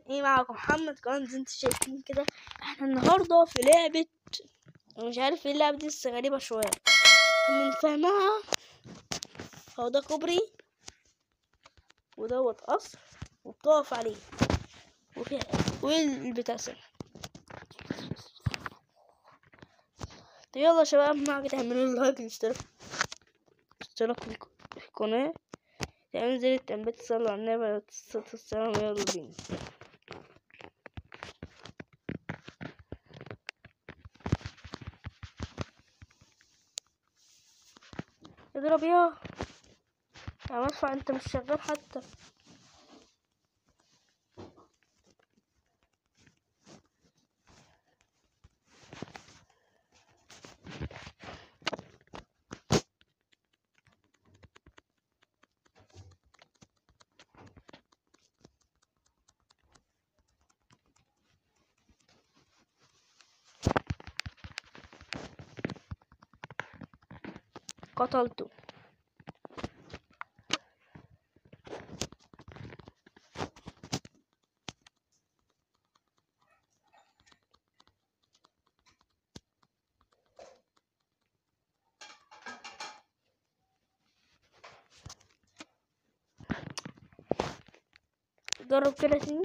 ايه معاكم محمد كمان زي انتوا شايفين كده احنا النهارده في لعبة مش عارف ايه اللعبة دي بس غريبة شوية من فهمها هو ده كوبري ودوت قصر وبتقف عليه وفي والبتاع سنة طب يلا يا شباب معاك تعملوا لايك اشترك اشترك في الق- في القناة تعملوا زر التنبيهات تصلوا على النبي عليه الصلاة والسلام يلا بينا اضرب يا يا مدفع انت مش شغال حتى قتلته جرب كده تاني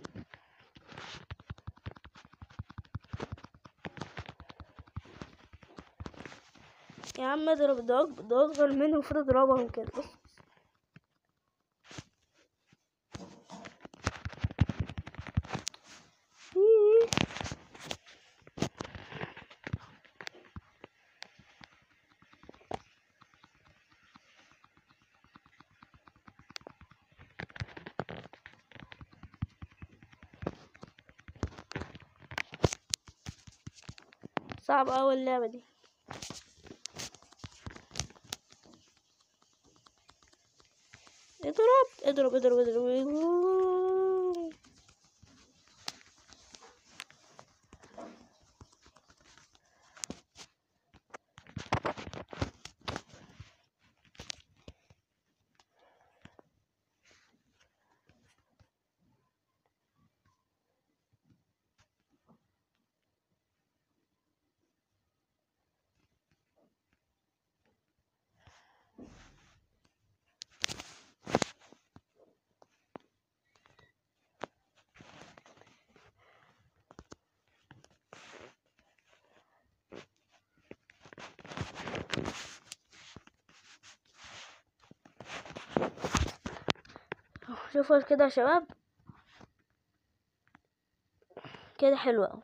يا عم اضرب ده أك- ده اصغر مني المفروض اضربهم كده بص إيه. صعب اوي اللعبة دي اضرب اضرب اضرب اضرب شوفوا كده يا شباب كده حلوة أوي.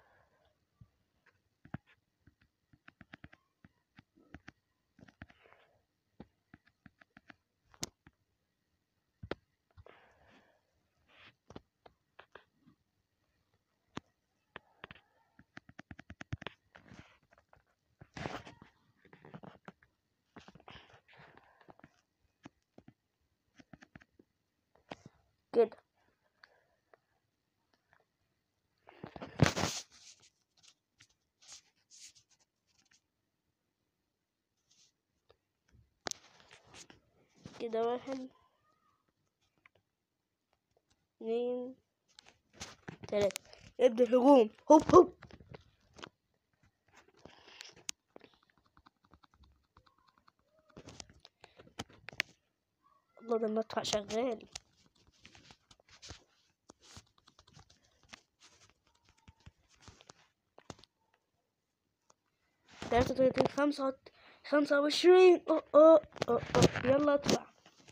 كده كده واحد اتنين تلاتة ابدأ الهجوم هوب هوب الله ده المدفع شغال تلاتة وتلاتين خمسة وت- خمسة وعشرين أوه أوه أوه أوه. يلا اطلع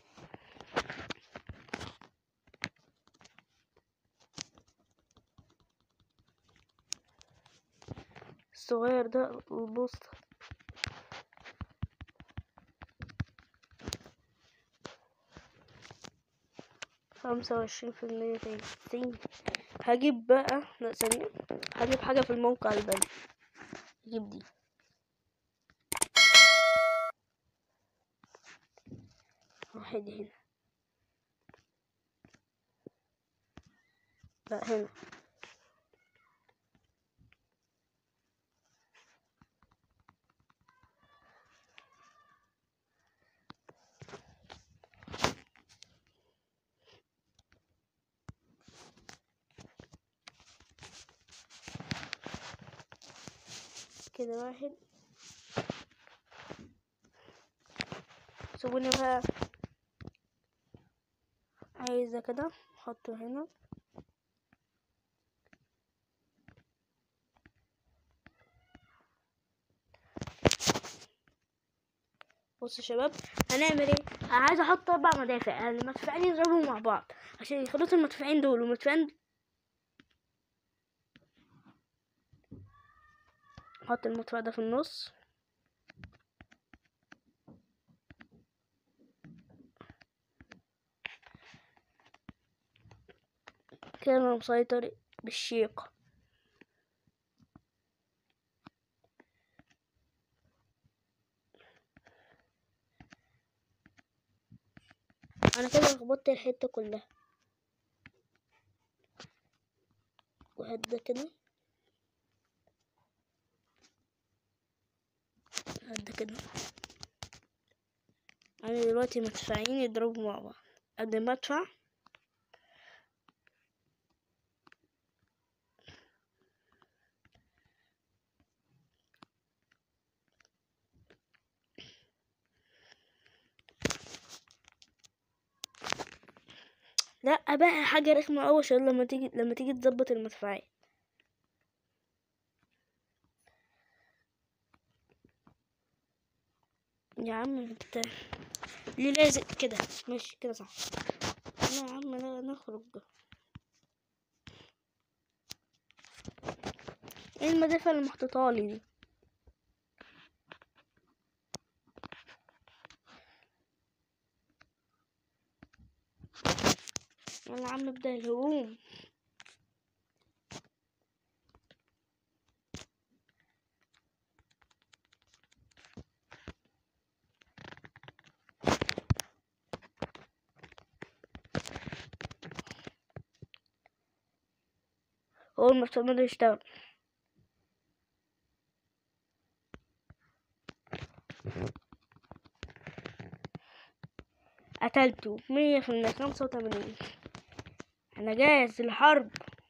الصغير ده البوسطة خمسة وعشرين في المية تلاتين هجيب بقى لا ثانية هجيب حاجة في الموقع البلد هجيب دي واحد هنا لا هنا كده واحد سيبوني بقى عايزة كده احطه هنا بصوا يا شباب هنعمل ايه انا عايز احط اربع مدافع يعني المدفعين يضربوا مع بعض عشان يخلصوا المدفعين دول والمدفعين احط المدفع ده في النص كده انا مسيطر بالشيق انا كده خبطت الحته كلها واحد ده كده واحد ده كده انا دلوقتي مدفعين يضربوا مع بعض قبل ما ادفع لا بقى حاجة رخمة أوي عشان لما تيجي لما تيجي تظبط المدفعية يا عم انت ليه لازق كده ماشي كده صح لا يا عم لا نخرج ايه المدافع اللي محطوطالي دي يلا يا عم ابدأ الهجوم أول ما ابتدى يشتغل قتلته مية في المية خمسة وتمانين أنا جاهز للحرب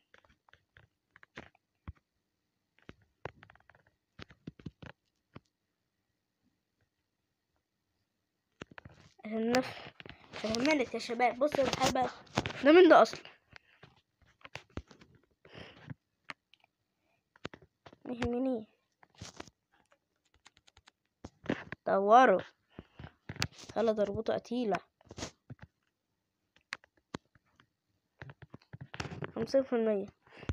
النف الملك يا شباب بصوا الحرب ده من ده أصلا مهمني دوروا خلى ضربته قتيلة خمسين في المية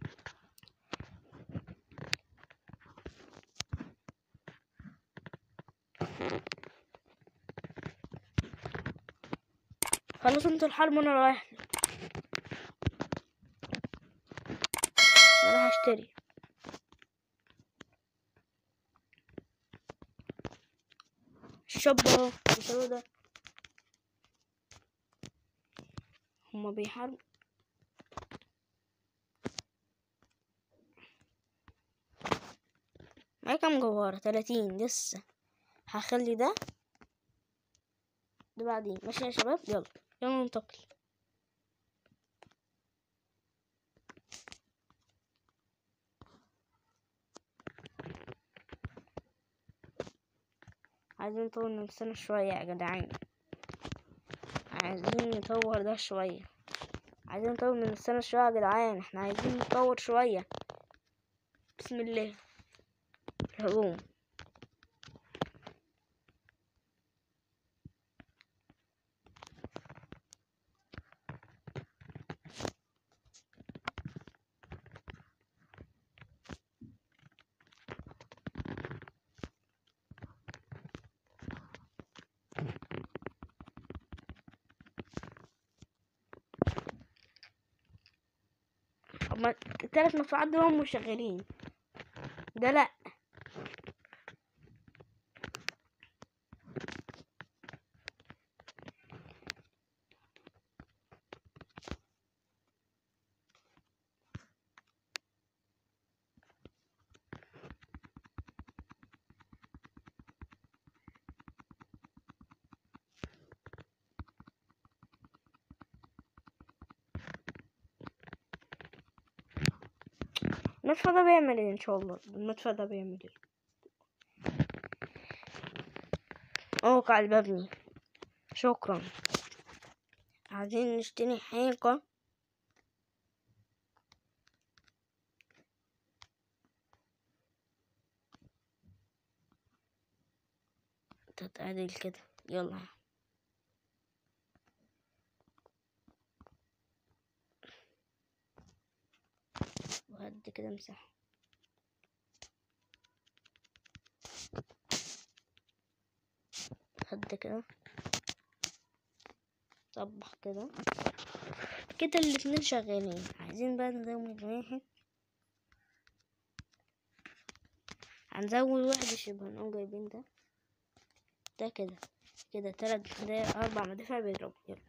خلص انتوا الحرب وانا رايح انا هشتري الشاب اهو بيسوي ده هما بيحاربوا معايا كام جوهرة تلاتين لسه هخلي ده ده بعدين ماشي يا شباب يلا يلا ننتقل عايزين نطور نفسنا شوية يا جدعان عايزين نطور ده شوية عايزين نطور من نفسنا شوية يا جدعان احنا عايزين نتطور شوية بسم الله الهجوم هما التلات مدفوعات دول هم شغالين ده لأ المدفع ده بيعمل ايه ان شاء الله المدفع ده بيعمل ايه موقع المبني شكرا عايزين نشتري حاجة تتعدل كده يلا وهدي كده مساحة هدي كده صبح كده كده الاتنين شغالين عايزين بقى نزود واحد هنزود واحد شبه هنقوم جايبين ده ده كده كده تلات ده أربع مدافع بيضربوا يلا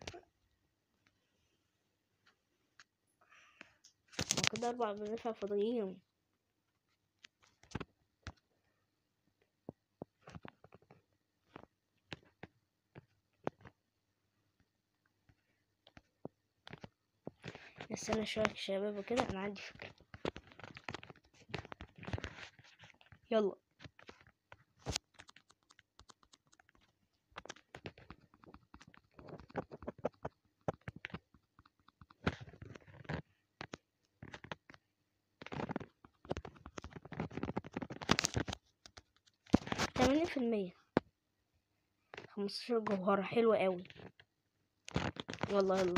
كده أربع مدافع فاضيين استنى شوية شباب وكده أنا عندي فكرة يلا تمانين في المية خمستاشر جوهرة حلوة قوي يلا يلا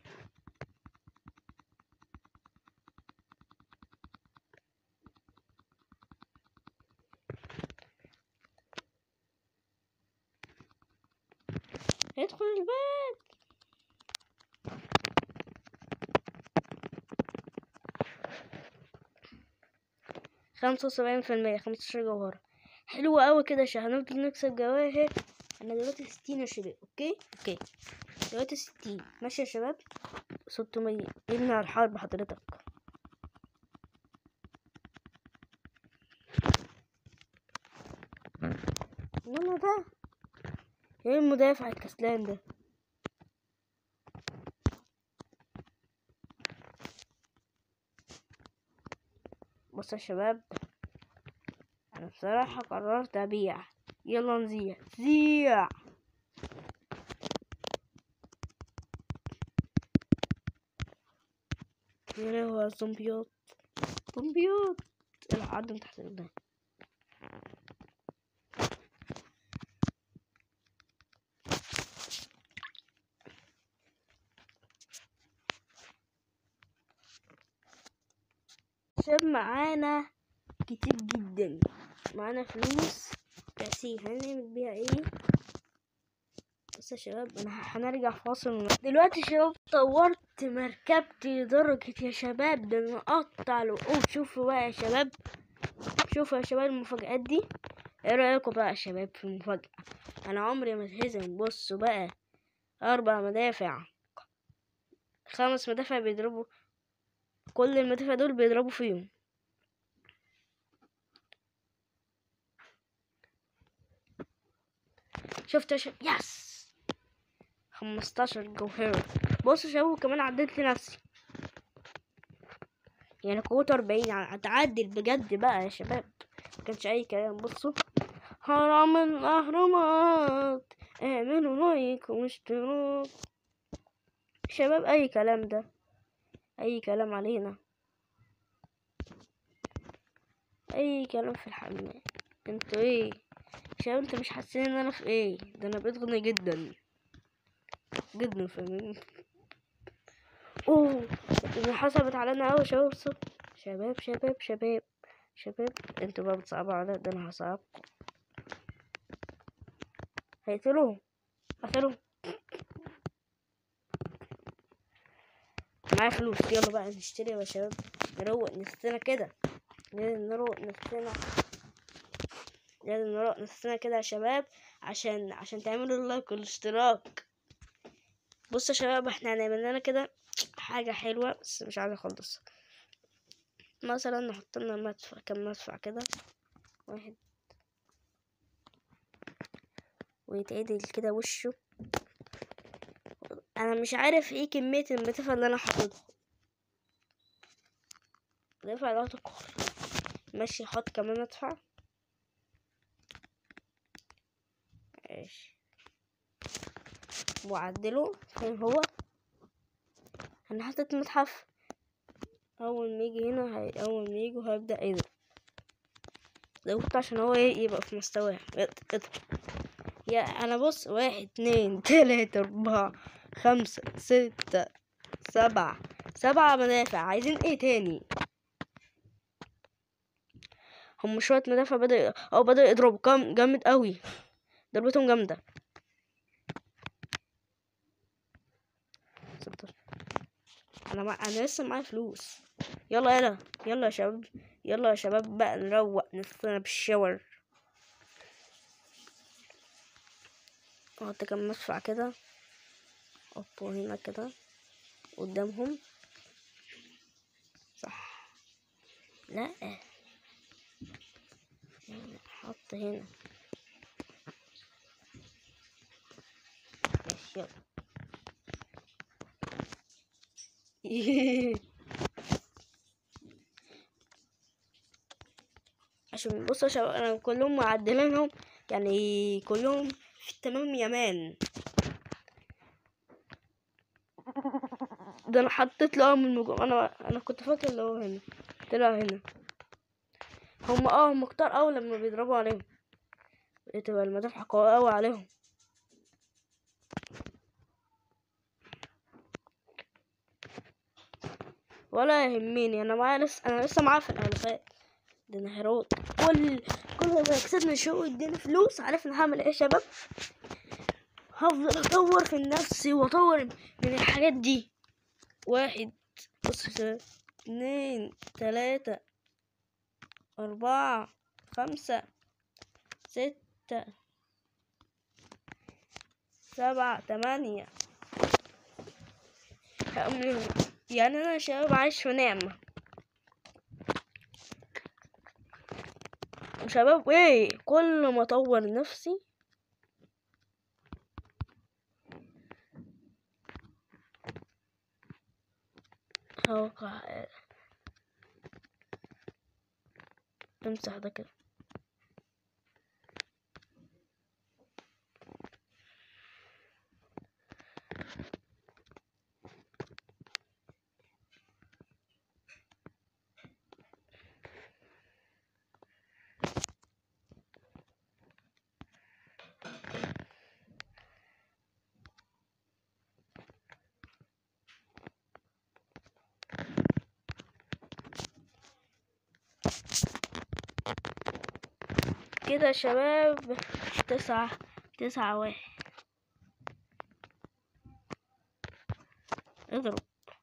ادخل البيت خمسة وسبعين في المية خمستاشر جوهرة حلوة أوي كده عشان هنفضل نكسب جواهر أنا دلوقتي ستين يا شباب أوكي أوكي دلوقتي ستين ماشي يا شباب ستمية ابني على الحرب حضرتك انما ده ايه المدافع الكسلان ده بص يا شباب انا بصراحة قررت ابيع يلا نزيع زيع يا لهوي على الزومبيات زومبيات العب من تحت الباب شباب معانا كتير جدا معانا فلوس تأسيس هنعمل بيها ايه بس يا شباب انا هنرجع فاصل دلوقتي يا شباب طورت مركبتي لدرجة يا شباب ده انا اقطع الوقود شوفوا بقى يا شباب شوفوا يا شباب المفاجآت دي ايه رأيكم بقى يا شباب في المفاجأة انا عمري ما اتهزم بصوا بقى اربع مدافع خمس مدافع بيضربوا كل المدافع دول بيضربوا فيهم شفت يا شباب يس خمستاشر جوهرة بصوا يا شباب كمان عدلت لنفسي يعني قوته أربعين يعني هتعدل بجد بقى يا شباب مكانش أي كلام بصوا حرام الأهرامات اعملوا لايك واشتراك شباب أي كلام ده أي كلام علينا أي كلام في الحمام انتوا ايه شباب انتوا مش حاسين ان انا في ايه ده انا بقيت غني جدا جدا فاهمين اوه اللي حسبت علينا اوي شباب صوت شباب شباب شباب شباب انتوا بقى بتصعبوا عليا ده انا هصعبكم هيقتلوهم قتلوهم معايا فلوس يلا بقى نشتري يا شباب نروق نفسنا كده لازم نروق نفسنا لازم نروق نفسنا كده يا شباب عشان عشان تعملوا اللايك والاشتراك بصوا يا شباب احنا هنعمل لنا كده حاجة حلوة بس مش عايز اخلص مثلا نحط لنا مدفع كم مدفع كده واحد ويتعدل كده وشه انا مش عارف ايه كمية المدافع اللي انا حاططها مدافع لا تقهر ماشي حط كمان مدفع ماشي وعدله فين هو انا حطيت متحف اول ما يجي هنا هي... اول ما يجي هيبدأ ايه ده زودت عشان هو ايه يبقى في مستواه اط- اضرب يا انا بص واحد اتنين تلاتة اربعة خمسة ستة سبعة سبعة مدافع عايزين ايه تاني هم شوية مدافع بدأ او بدأ يضربوا كام جامد قوي ضربتهم جامدة ستاشر انا مع... انا لسه معايا فلوس يلا يلا يلا يا شباب يلا يا شباب بقى نروق نفسنا بالشاور احط كام مدفع كده احطه هنا كده قدامهم صح لا حط هنا ماشي يلا عشان بصوا يا شباب انا كلهم معدلينهم يعني كلهم في التمام يمان ده انا حطيت له من النجوم انا انا كنت فاكر اللي هو هنا طلع هنا هم اه هم كتار اوي لما بيضربوا عليهم بتبقى المدافع قوية اوي عليهم ولا يهمني انا معايا لسه انا لسه معايا في الالفات ده انا هيروت كل كل ما كسبنا شو يديني فلوس عرفنا هعمل ايه يا شباب هفضل اطور في نفسي واطور من الحاجات دي واحد بص يا شباب اتنين تلاتة أربعة خمسة ستة سبعة تمانية هعمل- يعني أنا يا شباب عايش في نعمة وشباب ايه كل ما اطور نفسي اوقع امسح ده كده كده يا شباب تسعة تسعة واحد اضرب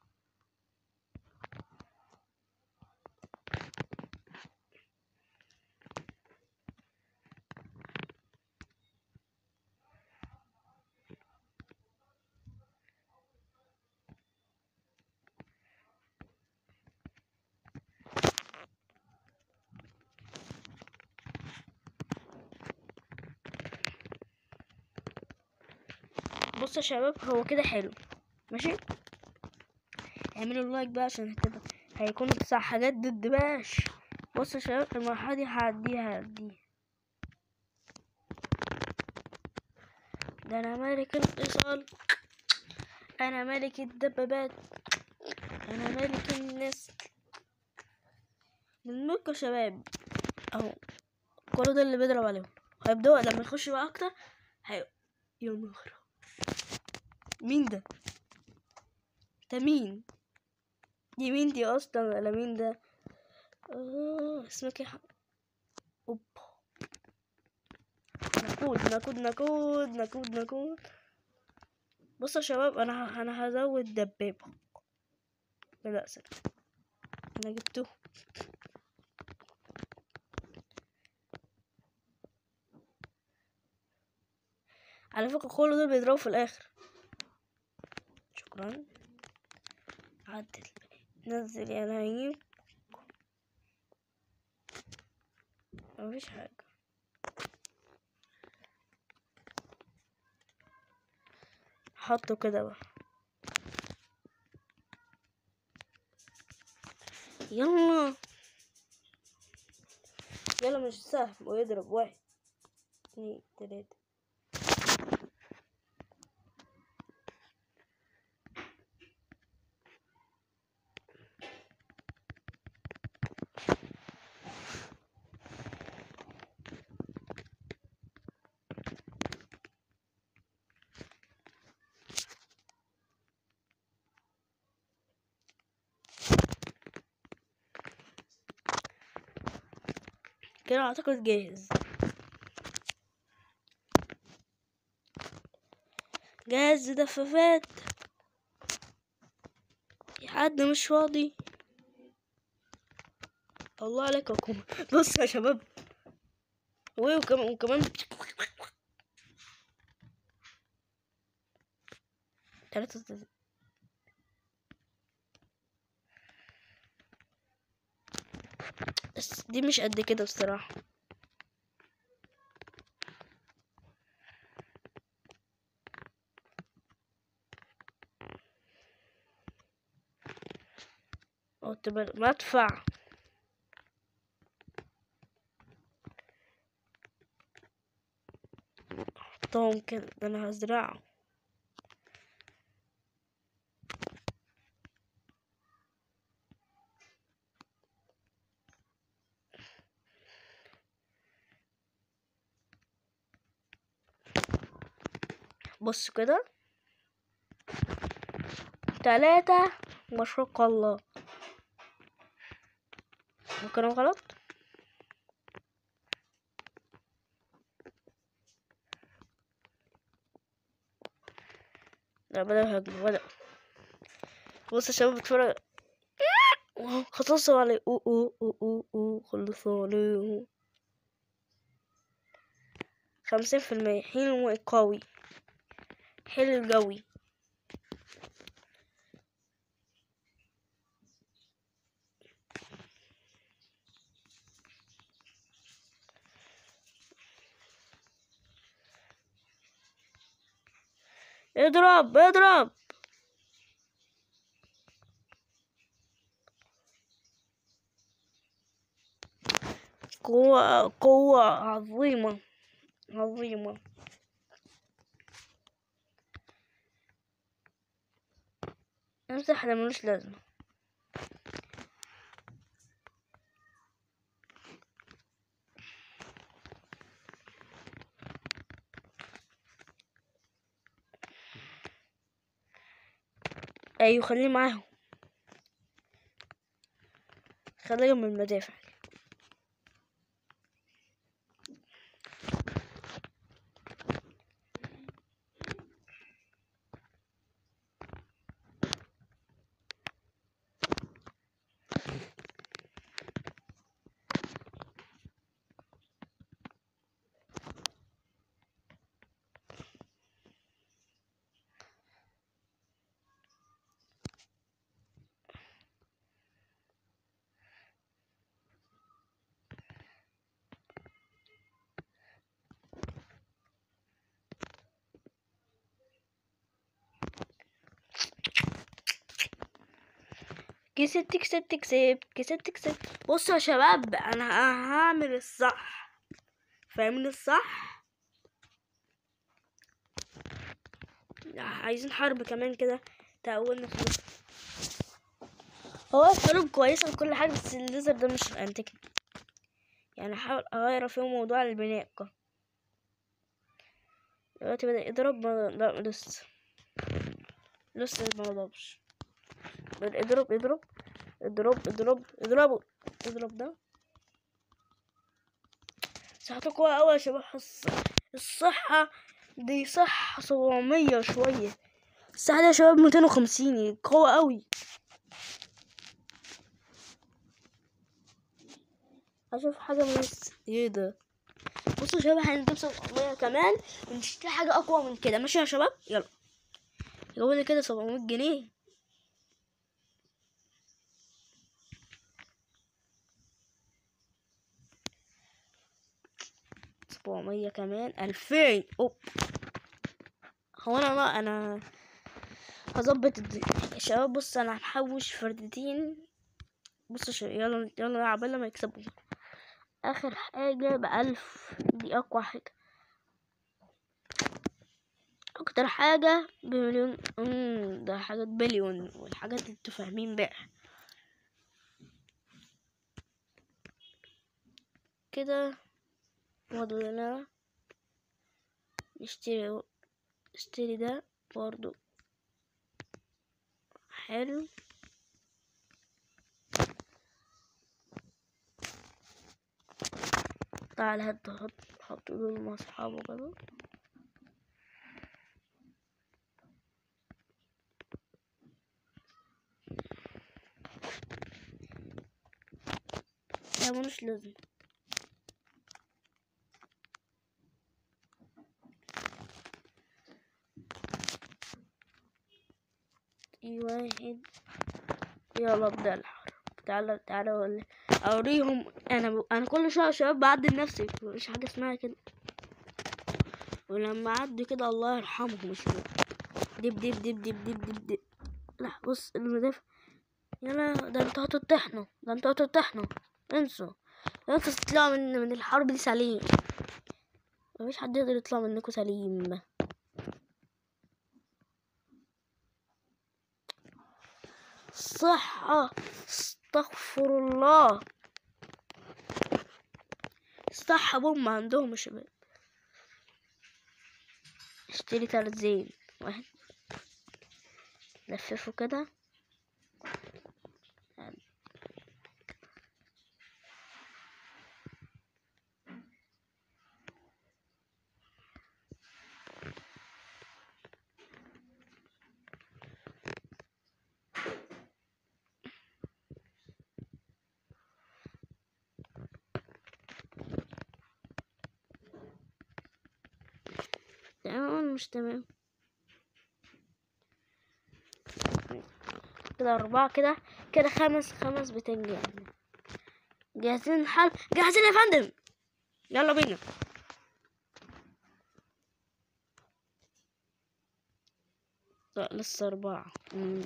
بصوا يا شباب هو كده حلو ماشي اعملوا لايك بقى عشان هتبقى هيكون تسع حاجات ضد باش بصوا يا شباب المرحلة دي هعديها هعديها ده انا ملك الاتصال انا ملك الدبابات انا ملك الناس الملك يا شباب اهو كل ده اللي بيضرب عليهم هيبدأوا لما يخشوا بقى اكتر هي يا نهار مين ده ده مين دي مين دي اصلا ولا مين ده آه اسمك ايه اوب نكود نكود نكود نكود نكود بصوا يا شباب انا ه- انا هزود دبابة لا سلام انا جبته على فكرة كل دول بيضربوا في الاخر شكرا عدل نزل يا نايم مفيش حاجة حطه كده بقى يلا يلا مش سهل ويضرب واحد اتنين تلاتة كده اعتقد جاهز جاهز دفافات في حد مش فاضي الله عليك يا كوما بص يا شباب وايه وكمان وكمان تلاتة بس دي مش قد كده بصراحة أو تبقى مدفع حطهم كده ده انا هزرعه بص كده تلاتة ما شاء الله ممكن غلط لا بدأ هجم بدأ بص يا شباب اتفرج خلصوا عليه او او او او او خلصوا عليه خمسين في المية حلو قوي حلو قوي اضرب اضرب قوة قوة عظيمة عظيمة امسح ده ملوش لازمة ايوه خليه معاهم خليهم من المدافع كسبت كسبت كسبت كسبت كسبت بصوا يا شباب انا هعمل الصح فاهمين الصح لا، عايزين حرب كمان كده تقولنا فلوس هو الحروب كويسة وكل حاجة بس الليزر ده مش انتكني يعني احاول اغير فيه موضوع البناء كده دلوقتي بدأ يضرب ما لا لسه لسه ما ضربش بدأ اضرب اضرب اضرب اضرب اضربه اضرب ده صحته قوية أوي يا شباب الص- الصحة دي صحة سبعمية شوية الصحة دي يا شباب ميتين وخمسين قوة أوي أشوف حاجة من الس... ايه ده بصوا يا شباب هنجيب سبعمية كمان ونشتري حاجة أقوى من كده ماشي يا شباب يلا جابوا لي كده سبعمية جنيه سبعمية كمان ألفين أوب هو أنا لا أنا هظبط الد- يا شباب بص أنا هحوش فردتين بص ش... يلا يلا عبال ما يكسبوا آخر حاجة بألف دي أقوى حاجة أكتر حاجة بمليون مم، ده حاجات بليون والحاجات اللي انتوا فاهمين بقى كده فاضل لنا نشتري نشتري ده برضو حلو تعال هات حط حط دول مع اصحابه كده لا ملوش لازم في واحد يلا ابدأ الحرب تعالى تعالى ولا اوريهم انا ب... انا كل شويه يا شباب بعدل نفسي مش حاجه اسمها كده ولما اعدي كده الله يرحمهم مش دب دب دب دب دب دب دب لا بص المدافع يلا ده انتوا هتطحنوا ده انتوا هتطحنوا انسوا انتوا تطلعوا من من الحرب دي سليم مفيش حد يقدر يطلع منكم سليم صحة استغفر الله صح بوم عندهم يا شباب اشتري تلات زين واحد لففه كده تمام ولا مش تمام كده أربعة كده كده خمس خمس بتنجان جاهزين الحل جاهزين يا فندم يلا بينا لا لسه أربعة مم.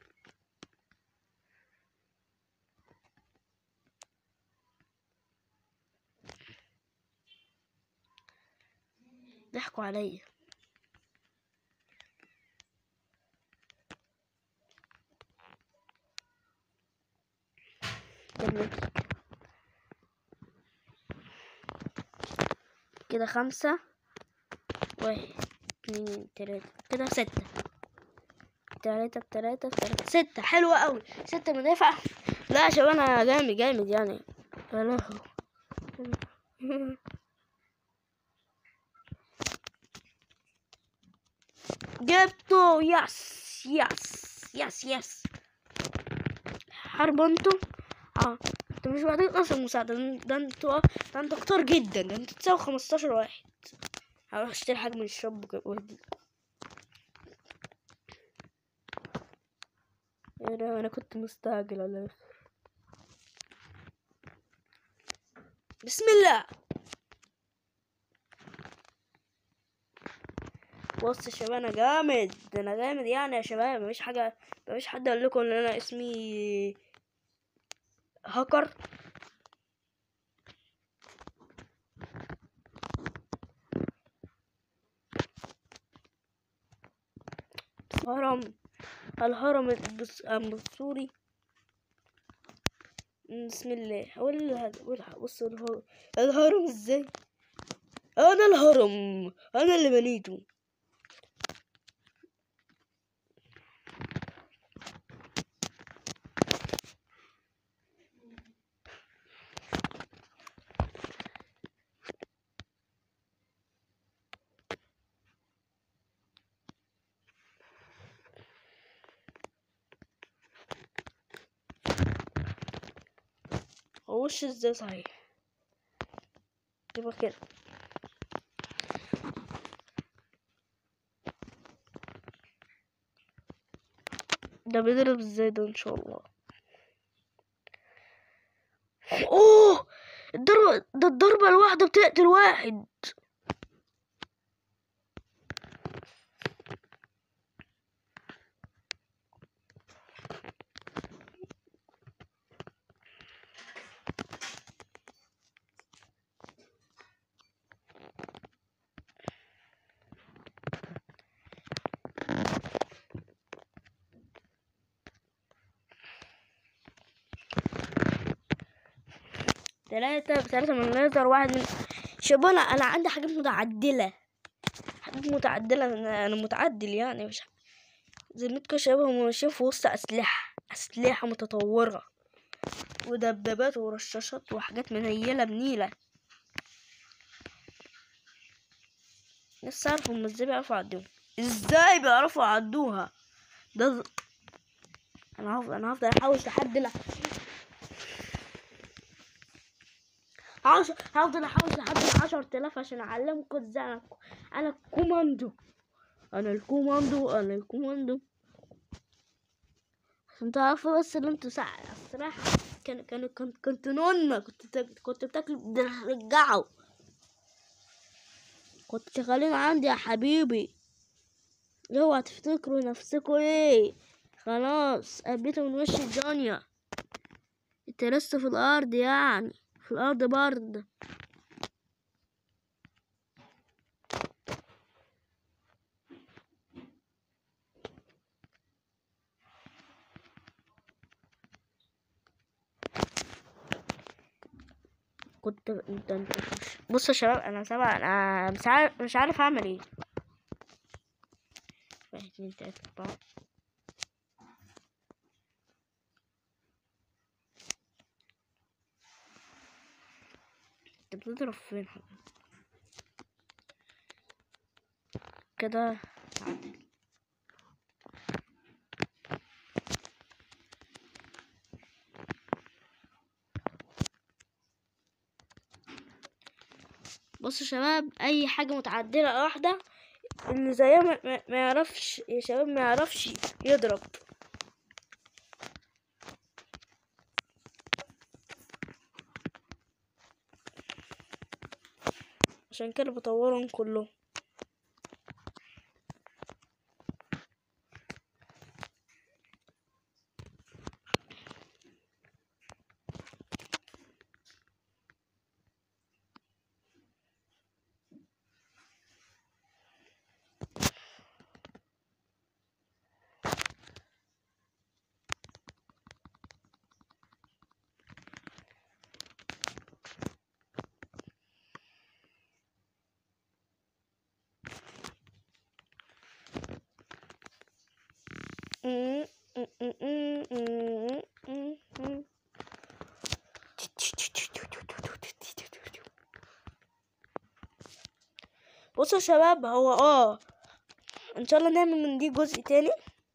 ضحكوا عليا كمل. كده خمسة واحد اتنين تلاتة كده ستة تلاتة بتلاتة بتلاتة ستة حلوة أوي ستة مدافع لا يا شباب أنا جامد جامد يعني يا لهوي جبته يس يس يس يس حرب انتوا اه انتوا مش محتاجين اصلا مساعدة ده ده انتوا ده انتوا كتار جدا ده انتوا تساوي خمستاشر واحد هروح اشتري حاجة من الشوب وك- وهدي ايه ده انا كنت مستعجل على الاخر بسم الله بص يا شباب انا جامد انا جامد يعني يا شباب مفيش حاجه مفيش حد قال لكم ان انا اسمي هاكر هرم الهرم البس- السوري بسم الله اقول هذا اقول بص الهرم الهرم ازاي انا الهرم انا اللي بنيته هو وش ازاي صحيح يبقى كده ده بيضرب ازاي ده ان شاء الله اوه الضربة ده الضربة الواحدة بتقتل واحد ثلاثة ثلاثة من الليزر واحد من شباب انا انا عندي حاجات متعدلة حاجات متعدلة انا أنا متعدل يعني مش زميلتكم شباب هم ماشيين في وسط اسلحة اسلحة متطورة ودبابات ورشاشات وحاجات منيلة بنيلة نفسي اعرف هم ازاي بيعرفوا يعدوها ازاي بيعرفوا يعدوها ده ز- انا هفضل انا هفضل احوش لحد لا عش... هفضل احوش لحد العشر تلاف عشان اعلمكم ازاي انا انا الكوماندو انا الكوماندو انا الكوماندو عشان تعرفوا بس اللي انتوا ساعة الصراحة كان كان كنت كنت نونة كنت تا- كنت بتاكلوا بترجعوا كنت شغالين عندي يا حبيبي اوعى تفتكروا نفسكوا ايه خلاص قبيتوا من وش الدنيا انت لسه في الارض يعني في الارض برضه كنت انت انت بصوا يا شباب انا سامع انا مش عارف مش عارف اعمل ايه واحد اتنين تلاتة اربعة انت بتضرب فين حضرتك كده تعدل بصوا يا شباب اي حاجه متعدله واحده اللي زيها ما, ما- ما يعرفش يا شباب ما يعرفش يضرب عشان كده بطورهم كلهم بصوا يا شباب هو اه ان شاء الله نعمل من دي جزء تاني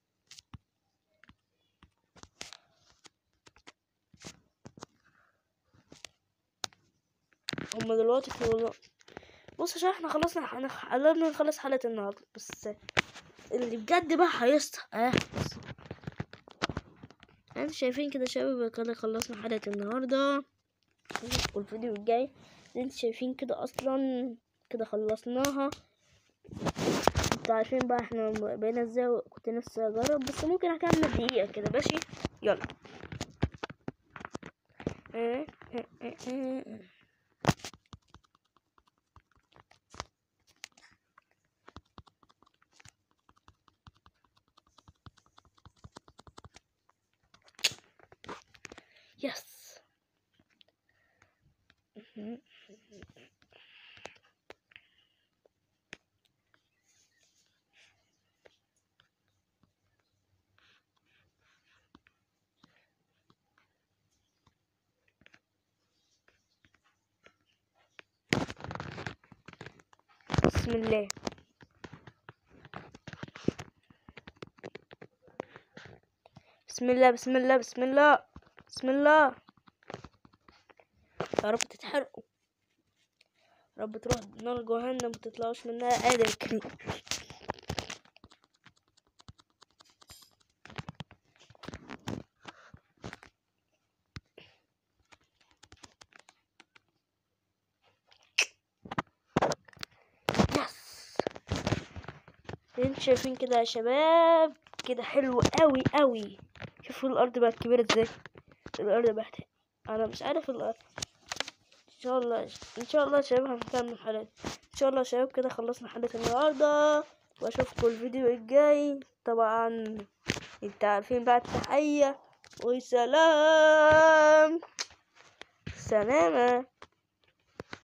هما دلوقتي في الوضع بص عشان احنا خلصنا احنا قربنا نخلص حلقة النهاردة بس اللي بجد بقى هيصحى اه بس. انتوا شايفين كده يا شباب كده خلصنا حلقة النهاردة والفيديو الجاي انتوا شايفين كده اصلا كده خلصناها انتوا عارفين بقى احنا بقينا ازاي كنت نفسي اجرب بس ممكن اكمل دقيقة كده ماشي يلا يس بسم الله بسم الله بسم الله بسم الله بسم الله يا رب تتحرقوا يا رب تروح نار جهنم متطلعوش منها آدم كريم يس انتوا شايفين كده يا شباب كده حلو قوي قوي شوفوا الارض بقت كبيره ازاي الارض بقت انا مش عارف الارض ان شاء الله ان شاء الله يا شباب هنكمل حلقة ان شاء الله يا شباب كده خلصنا حلقة النهاردة واشوفكم الفيديو الجاي طبعا انت عارفين بقى التحية وسلام سلامة